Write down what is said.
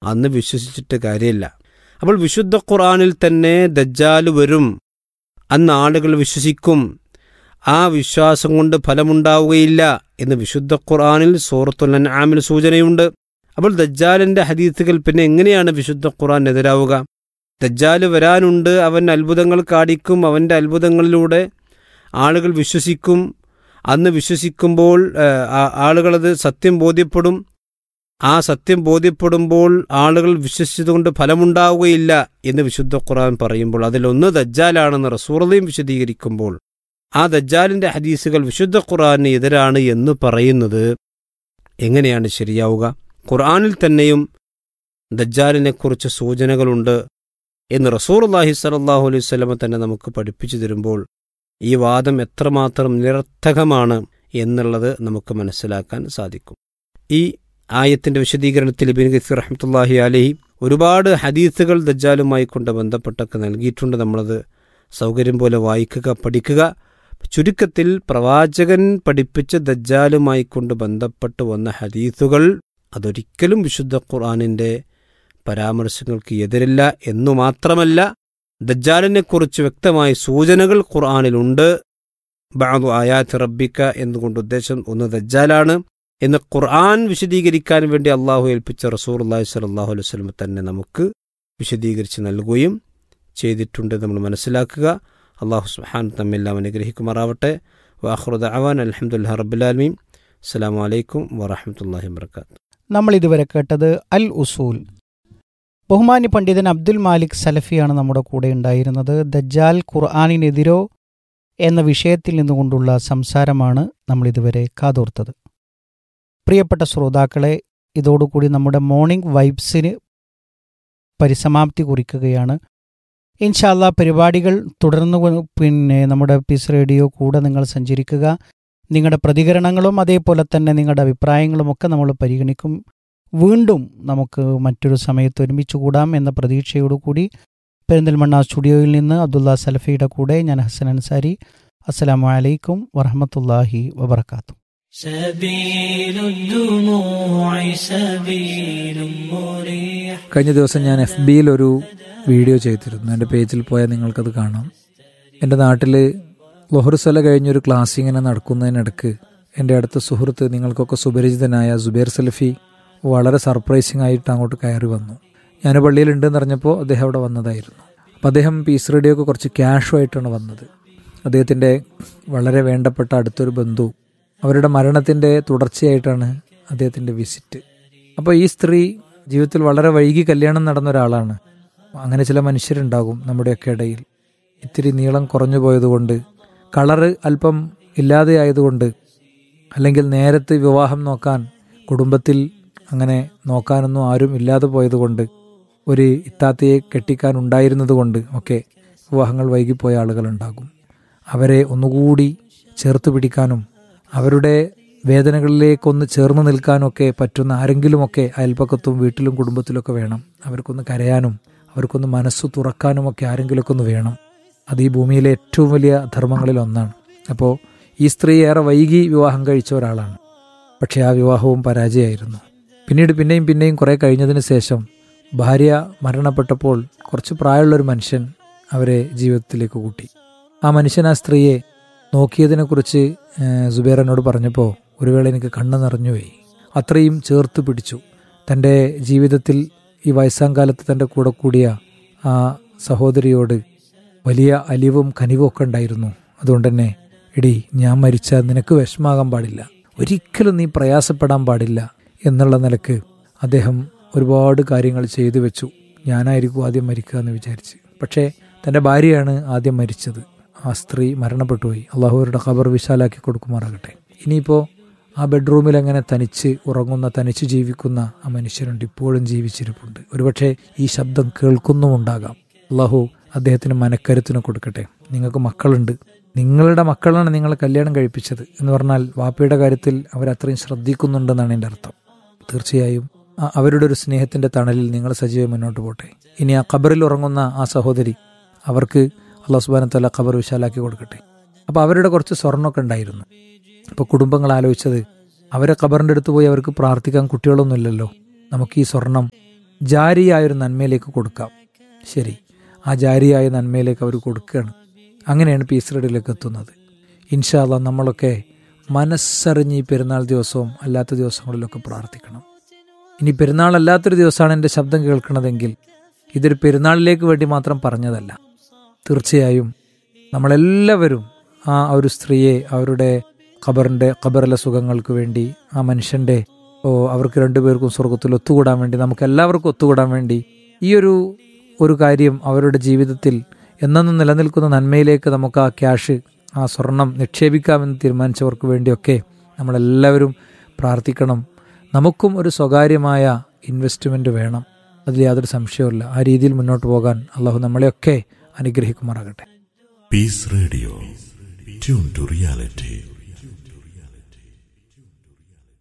അന്ന് വിശ്വസിച്ചിട്ട് കാര്യമില്ല അപ്പോൾ വിശുദ്ധ ഖുർആനിൽ തന്നെ ദജ്ജാൽ വരും അന്ന് ആളുകൾ വിശ്വസിക്കും ആ വിശ്വാസം കൊണ്ട് ഫലമുണ്ടാവുകയില്ല എന്ന് വിശുദ്ധ ഖുർആനിൽ സൂറത്തുൽ അൻആമിൽ സൂചനയുണ്ട് അപ്പോൾ ദജ്ജാലിന്റെ ഹദീസുകൾ പിന്നെ എങ്ങനെയാണ് വിശുദ്ധ ഖുർആൻ എതിരാവുക ദജ്ജാല് വരാനുണ്ട് അവൻ അത്ഭുതങ്ങൾ കാണിക്കും അവൻ്റെ അത്ഭുതങ്ങളിലൂടെ ആളുകൾ വിശ്വസിക്കും അന്ന് വിശ്വസിക്കുമ്പോൾ ആളുകളത് സത്യം ബോധ്യപ്പെടും ആ സത്യം ബോധ്യപ്പെടുമ്പോൾ ആളുകൾ വിശ്വസിച്ചതുകൊണ്ട് ഫലമുണ്ടാവുകയില്ല എന്ന് വിശുദ്ധ ഖുർആൻ പറയുമ്പോൾ അതിലൊന്ന് ദജ്ജാലാണെന്ന് റസൂറതയും വിശദീകരിക്കുമ്പോൾ ആ ദജ്ജാലിന്റെ ഹദീസുകൾ വിശുദ്ധ ഖുർആന് എതിരാണ് എന്ന് പറയുന്നത് എങ്ങനെയാണ് ശരിയാവുക ഖുർആനിൽ തന്നെയും ദജ്ജാലിനെക്കുറിച്ച് സൂചനകളുണ്ട് എന്ന് റസൂർ അള്ളാഹി സലാഹു അലൈഹി സ്വലമ തന്നെ നമുക്ക് പഠിപ്പിച്ചു തരുമ്പോൾ ഈ വാദം എത്രമാത്രം നിരർത്ഥകമാണ് എന്നുള്ളത് നമുക്ക് മനസ്സിലാക്കാൻ സാധിക്കും ഈ ആയത്തിന്റെ വിശദീകരണത്തിൽ ഇബിൻ ഗസീർ റഹ്മത്തുല്ലാഹി അലഹി ഒരുപാട് ഹദീസുകൾ ദജ്ജാലുമായി കൊണ്ട് ബന്ധപ്പെട്ടൊക്കെ നൽകിയിട്ടുണ്ട് നമ്മളത് സൗകര്യം പോലെ വായിക്കുക പഠിക്കുക ചുരുക്കത്തിൽ പ്രവാചകൻ പഠിപ്പിച്ച ദജ്ജാലുമായി കൊണ്ട് ബന്ധപ്പെട്ട് വന്ന ഹദീസുകൾ അതൊരിക്കലും വിശുദ്ധ ഖുർആാനിൻ്റെ പരാമർശങ്ങൾക്ക് എതിരല്ല എന്നു മാത്രമല്ല ദജ്ജാലിനെക്കുറിച്ച് വ്യക്തമായ സൂചനകൾ ഖുർആാനിലുണ്ട് ബാദു ആയാത്ത് റബ്ബിക്ക എന്നുകൊണ്ട് ഉദ്ദേശം ഒന്ന് ദജ്ജാലാണ് എന്ന് ഖുർആൻ വിശദീകരിക്കാൻ വേണ്ടി അള്ളാഹു ഏൽപ്പിച്ച റസൂർ അള്ളാഹി സ്വലാഹു അലൈഹി സ്വലം തന്നെ നമുക്ക് വിശദീകരിച്ച് നൽകുകയും ചെയ്തിട്ടുണ്ട് നമ്മൾ മനസ്സിലാക്കുക അള്ളാഹു സുഹാൻ തമ്മെല്ലാം അനുഗ്രഹിക്കുമാറാവട്ടെ വാഹ്റുദ് അവാൻ അലഹമുല്ലാ റബ്ബുലാലമീം അസ്സാം വലൈക്കും വറഹമത്തല്ലാഹി വർക്കാത്തു നമ്മൾ ഇതുവരെ കേട്ടത് അൽ ഉസൂൽ ബഹുമാന്യ പണ്ഡിതൻ അബ്ദുൽ മാലിക് സലഫിയാണ് നമ്മുടെ കൂടെ ഉണ്ടായിരുന്നത് ദജ്ജാൽ ഖുർആാനിനെതിരോ എന്ന വിഷയത്തിൽ നിന്നുകൊണ്ടുള്ള സംസാരമാണ് നമ്മൾ ഇതുവരെ കാതോർത്തത് പ്രിയപ്പെട്ട ശ്രോതാക്കളെ ഇതോടുകൂടി നമ്മുടെ മോർണിംഗ് വൈബ്സിന് പരിസമാപ്തി കുറിക്കുകയാണ് ഇൻഷാല്ല പരിപാടികൾ തുടർന്നു പിന്നെ നമ്മുടെ പീസ് റേഡിയോ കൂടെ നിങ്ങൾ സഞ്ചരിക്കുക നിങ്ങളുടെ പ്രതികരണങ്ങളും അതേപോലെ തന്നെ നിങ്ങളുടെ അഭിപ്രായങ്ങളും ഒക്കെ നമ്മൾ പരിഗണിക്കും വീണ്ടും നമുക്ക് മറ്റൊരു സമയത്ത് ഒരുമിച്ച് കൂടാം എന്ന പ്രതീക്ഷയോടുകൂടി പെരിന്തൽമണ്ണ സ്റ്റുഡിയോയിൽ നിന്ന് അബ്ദുള്ള സലഫിയുടെ കൂടെ ഞാൻ ഹസൻ അൻസാരി അസ്സലാമു അലൈക്കും വറഹമത്തല്ലാഹി വബർക്കാത്തു سبيل الدموع سبيل مريح കഴിഞ്ഞ ദിവസം ഞാൻ എഫ് ബിയിൽ ഒരു വീഡിയോ ചെയ്തിരുന്നു എൻ്റെ പേജിൽ പോയാൽ നിങ്ങൾക്കത് കാണാം എൻ്റെ നാട്ടിൽ ലൊഹറുസല കഴിഞ്ഞൊരു ക്ലാസ് ഇങ്ങനെ നടക്കുന്നതിനിടക്ക് എൻ്റെ അടുത്ത സുഹൃത്ത് നിങ്ങൾക്കൊക്കെ സുപരിചിതനായ സുബൈർ സലഫി വളരെ സർപ്രൈസിംഗ് ആയിട്ട് അങ്ങോട്ട് കയറി വന്നു ഞാൻ പള്ളിയിലുണ്ടെന്ന് അറിഞ്ഞപ്പോൾ അദ്ദേഹം അവിടെ വന്നതായിരുന്നു അപ്പം അദ്ദേഹം പീസ് റേഡിയോക്ക് കുറച്ച് ക്യാഷുമായിട്ടാണ് വന്നത് അദ്ദേഹത്തിൻ്റെ വളരെ വേണ്ടപ്പെട്ട അടുത്തൊരു ബന്ധു അവരുടെ മരണത്തിൻ്റെ തുടർച്ചയായിട്ടാണ് അദ്ദേഹത്തിൻ്റെ വിസിറ്റ് അപ്പോൾ ഈ സ്ത്രീ ജീവിതത്തിൽ വളരെ വൈകി കല്യാണം നടന്ന ഒരാളാണ് അങ്ങനെ ചില മനുഷ്യരുണ്ടാകും നമ്മുടെയൊക്കെ ഇടയിൽ ഇത്തിരി നീളം കുറഞ്ഞു പോയതുകൊണ്ട് കളറ് അല്പം ഇല്ലാതെ ആയതുകൊണ്ട് അല്ലെങ്കിൽ നേരത്തെ വിവാഹം നോക്കാൻ കുടുംബത്തിൽ അങ്ങനെ നോക്കാനൊന്നും ആരും ഇല്ലാതെ പോയതുകൊണ്ട് ഒരു ഇത്താത്തയെ കെട്ടിക്കാൻ ഉണ്ടായിരുന്നത് കൊണ്ട് ഒക്കെ വിവാഹങ്ങൾ വൈകിപ്പോയ ആളുകളുണ്ടാകും അവരെ ഒന്നുകൂടി ചേർത്ത് പിടിക്കാനും അവരുടെ വേദനകളിലേക്കൊന്ന് ചേർന്ന് നിൽക്കാനൊക്കെ പറ്റുന്ന ആരെങ്കിലുമൊക്കെ അയൽപ്പക്കത്തും വീട്ടിലും കുടുംബത്തിലൊക്കെ വേണം അവർക്കൊന്ന് കരയാനും അവർക്കൊന്ന് മനസ്സ് തുറക്കാനുമൊക്കെ ആരെങ്കിലുമൊക്കെ ഒന്ന് വേണം അത് ഈ ഭൂമിയിലെ ഏറ്റവും വലിയ ധർമ്മങ്ങളിൽ ഒന്നാണ് അപ്പോൾ ഈ സ്ത്രീ ഏറെ വൈകി വിവാഹം കഴിച്ച ഒരാളാണ് പക്ഷേ ആ വിവാഹവും പരാജയമായിരുന്നു പിന്നീട് പിന്നെയും പിന്നെയും കുറേ കഴിഞ്ഞതിന് ശേഷം ഭാര്യ മരണപ്പെട്ടപ്പോൾ കുറച്ച് പ്രായമുള്ളൊരു മനുഷ്യൻ അവരെ ജീവിതത്തിലേക്ക് കൂട്ടി ആ മനുഷ്യൻ ആ സ്ത്രീയെ നോക്കിയതിനെക്കുറിച്ച് സുബേർ എന്നോട് പറഞ്ഞപ്പോൾ ഒരു വേള എനിക്ക് കണ്ണ് നിറഞ്ഞുപോയി അത്രയും ചേർത്ത് പിടിച്ചു തൻ്റെ ജീവിതത്തിൽ ഈ വയസ്സാം കാലത്ത് തൻ്റെ കൂടെ കൂടിയ ആ സഹോദരിയോട് വലിയ അലിവും കനിവും ഒക്കെ ഉണ്ടായിരുന്നു അതുകൊണ്ട് തന്നെ എടി ഞാൻ മരിച്ചാൽ നിനക്ക് വിഷമാകാൻ പാടില്ല ഒരിക്കലും നീ പ്രയാസപ്പെടാൻ പാടില്ല എന്നുള്ള നിലക്ക് അദ്ദേഹം ഒരുപാട് കാര്യങ്ങൾ ചെയ്തു വെച്ചു ഞാനായിരിക്കും ആദ്യം മരിക്കുക എന്ന് വിചാരിച്ച് പക്ഷേ തൻ്റെ ഭാര്യയാണ് ആദ്യം മരിച്ചത് ആ സ്ത്രീ മരണപ്പെട്ടുപോയി അള്ളാഹുവരുടെ ഖബർ വിശാലാക്കി കൊടുക്കുമാറാകട്ടെ ഇനിയിപ്പോൾ ആ ബെഡ്റൂമിൽ അങ്ങനെ തനിച്ച് ഉറങ്ങുന്ന തനിച്ച് ജീവിക്കുന്ന ആ മനുഷ്യരുണ്ട് ഇപ്പോഴും ജീവിച്ചിരിപ്പുണ്ട് ഒരുപക്ഷെ ഈ ശബ്ദം കേൾക്കുന്നുമുണ്ടാകാം അള്ളാഹു അദ്ദേഹത്തിന് മനക്കരുത്തിന് കൊടുക്കട്ടെ നിങ്ങൾക്ക് മക്കളുണ്ട് നിങ്ങളുടെ മക്കളാണ് നിങ്ങളെ കല്യാണം കഴിപ്പിച്ചത് എന്ന് പറഞ്ഞാൽ വാപ്പയുടെ കാര്യത്തിൽ അവരത്രയും ശ്രദ്ധിക്കുന്നുണ്ടെന്നാണ് എൻ്റെ അർത്ഥം തീർച്ചയായും അവരുടെ ഒരു സ്നേഹത്തിന്റെ തണലിൽ നിങ്ങൾ സജീവം മുന്നോട്ട് പോട്ടെ ഇനി ആ ഖബറിൽ ഉറങ്ങുന്ന ആ സഹോദരി അവർക്ക് അള്ളാഹു സുബാന തല ഖബർ വിശാലാക്കി കൊടുക്കട്ടെ അപ്പോൾ അവരുടെ കുറച്ച് സ്വർണ്ണമൊക്കെ ഉണ്ടായിരുന്നു അപ്പോൾ കുടുംബങ്ങൾ ആലോചിച്ചത് അവരെ ഖബറിൻ്റെ അടുത്ത് പോയി അവർക്ക് പ്രാർത്ഥിക്കാൻ കുട്ടികളൊന്നുമില്ലല്ലോ നമുക്ക് ഈ സ്വർണം ജാരിയായൊരു നന്മയിലേക്ക് കൊടുക്കാം ശരി ആ ജാരിയായ നന്മയിലേക്ക് അവർ കൊടുക്കുകയാണ് അങ്ങനെയാണ് പീസ് റെഡിലേക്ക് എത്തുന്നത് ഇൻഷാല്ല നമ്മളൊക്കെ മനസ്സറിഞ്ഞ് ഈ പെരുന്നാൾ ദിവസവും അല്ലാത്ത ദിവസങ്ങളിലൊക്കെ പ്രാർത്ഥിക്കണം ഇനി പെരുന്നാൾ അല്ലാത്തൊരു ദിവസമാണ് എൻ്റെ ശബ്ദം കേൾക്കുന്നതെങ്കിൽ ഇതൊരു പെരുന്നാളിലേക്ക് വേണ്ടി മാത്രം പറഞ്ഞതല്ല തീർച്ചയായും നമ്മളെല്ലാവരും ആ ഒരു സ്ത്രീയെ അവരുടെ ഖബറിൻ്റെ ഖബറിലെ സുഖങ്ങൾക്ക് വേണ്ടി ആ മനുഷ്യൻ്റെ ഓ അവർക്ക് രണ്ടുപേർക്കും സ്വർഗത്തിൽ ഒത്തുകൂടാൻ വേണ്ടി നമുക്ക് എല്ലാവർക്കും ഒത്തുകൂടാൻ വേണ്ടി ഈ ഒരു ഒരു കാര്യം അവരുടെ ജീവിതത്തിൽ എന്നെന്നും നിലനിൽക്കുന്ന നന്മയിലേക്ക് നമുക്ക് ആ ക്യാഷ് ആ സ്വർണം നിക്ഷേപിക്കാമെന്ന് തീരുമാനിച്ചവർക്ക് വേണ്ടിയൊക്കെ നമ്മളെല്ലാവരും പ്രാർത്ഥിക്കണം നമുക്കും ഒരു സ്വകാര്യമായ ഇൻവെസ്റ്റ്മെൻ്റ് വേണം അതിൽ യാതൊരു സംശയവുമില്ല ആ രീതിയിൽ മുന്നോട്ട് പോകാൻ അള്ളാഹു നമ്മളെയൊക്കെ അനുഗ്രഹിക്കുമാറാകട്ടെ Peace Radio. Tune to reality.